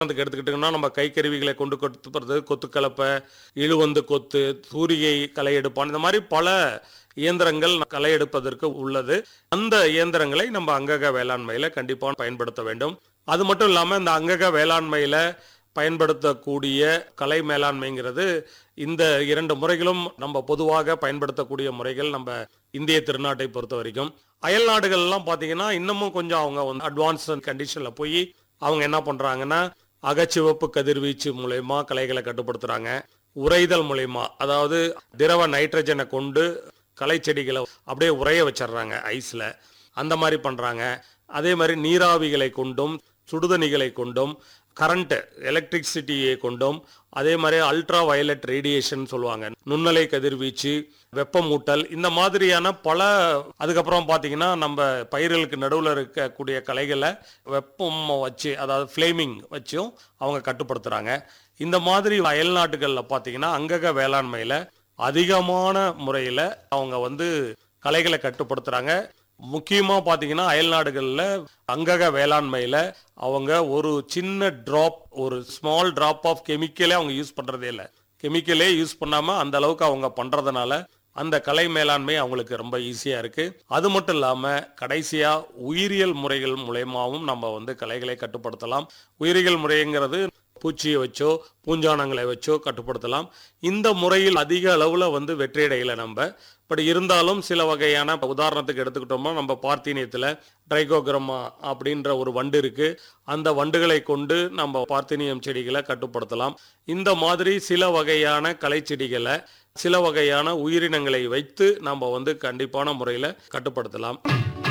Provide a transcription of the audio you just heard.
அதுக்கு எடுத்துக்கிட்டோம்னா நம்ம கைக்கருவிகளை கொண்டு கொத்துறது கொத்துக்கலப்பை இழுவந்து கொத்து தூரிகை களை எடுப்பான் இந்த மாதிரி பல இயந்திரங்கள் களை எடுப்பதற்கு உள்ளது அந்த இயந்திரங்களை நம்ம அங்கக வேளாண்மையில கண்டிப்பா பயன்படுத்த வேண்டும் அது மட்டும் இல்லாம இந்த அங்கக வேளாண்மையில பயன்படுத்தக்கூடிய கலை மேலாண்மைங்கிறது இந்த இரண்டு முறைகளும் நம்ம பொதுவாக பயன்படுத்தக்கூடிய முறைகள் நம்ம இந்திய திருநாட்டை பொறுத்த வரைக்கும் அயல் நாடுகள்லாம் பார்த்தீங்கன்னா இன்னமும் கொஞ்சம் அவங்க வந்து அட்வான்ஸ் கண்டிஷனில் போய் அவங்க என்ன பண்ணுறாங்கன்னா அகச்சிவப்பு கதிர்வீச்சு மூலயமா களைகளை கட்டுப்படுத்துறாங்க உறைதல் மூலயமா அதாவது திரவ நைட்ரஜனை கொண்டு களை செடிகளை அப்படியே உறைய வச்சிடுறாங்க ஐஸில் அந்த மாதிரி பண்ணுறாங்க அதே மாதிரி நீராவிகளை கொண்டும் சுடுதண்ணிகளை கொண்டும் கரண்ட் எலக்ட்ரிசிட்டியை கொண்டும் அதே மாதிரி அல்ட்ரா வயலட் ரேடியேஷன் சொல்லுவாங்க நுண்ணலை கதிர்வீச்சு வெப்பமூட்டல் இந்த மாதிரியான பல அதுக்கப்புறம் பார்த்தீங்கன்னா நம்ம பயிர்களுக்கு நடுவில் இருக்கக்கூடிய கலைகளை வெப்பம் வச்சு அதாவது ஃப்ளேமிங் வச்சும் அவங்க கட்டுப்படுத்துகிறாங்க இந்த மாதிரி அயல் நாட்டுகளில் பார்த்தீங்கன்னா அங்கக வேளாண்மையில் அதிகமான முறையில் அவங்க வந்து கலைகளை கட்டுப்படுத்துகிறாங்க முக்கியமாக பார்த்தீங்கன்னா அயல் நாடுகளில் அங்கக வேளாண்மையில் அவங்க ஒரு சின்ன ட்ராப் ஒரு ஸ்மால் ட்ராப் ஆஃப் கெமிக்கலே அவங்க யூஸ் பண்ணுறதே இல்லை கெமிக்கலே யூஸ் பண்ணாமல் அந்த அளவுக்கு அவங்க பண்ணுறதுனால அந்த கலை மேலாண்மை அவங்களுக்கு ரொம்ப ஈஸியாக இருக்குது அது மட்டும் இல்லாமல் கடைசியாக உயிரியல் முறைகள் மூலயமாவும் நம்ம வந்து கலைகளை கட்டுப்படுத்தலாம் உயிரியல் முறைங்கிறது பூச்சியை வச்சோ பூஞ்சானங்களை வச்சோ கட்டுப்படுத்தலாம் இந்த முறையில் அதிக அளவில் வந்து வெற்றியடையலை நம்ம பட் இருந்தாலும் சில வகையான உதாரணத்துக்கு எடுத்துக்கிட்டோம்னா நம்ம பார்த்தீனியத்தில் ட்ரைகோகிரமா அப்படின்ற ஒரு வண்டு இருக்கு அந்த வண்டுகளை கொண்டு நம்ம பார்த்தீனியம் செடிகளை கட்டுப்படுத்தலாம் இந்த மாதிரி சில வகையான களை செடிகளை சில வகையான உயிரினங்களை வைத்து நம்ம வந்து கண்டிப்பான முறையில் கட்டுப்படுத்தலாம்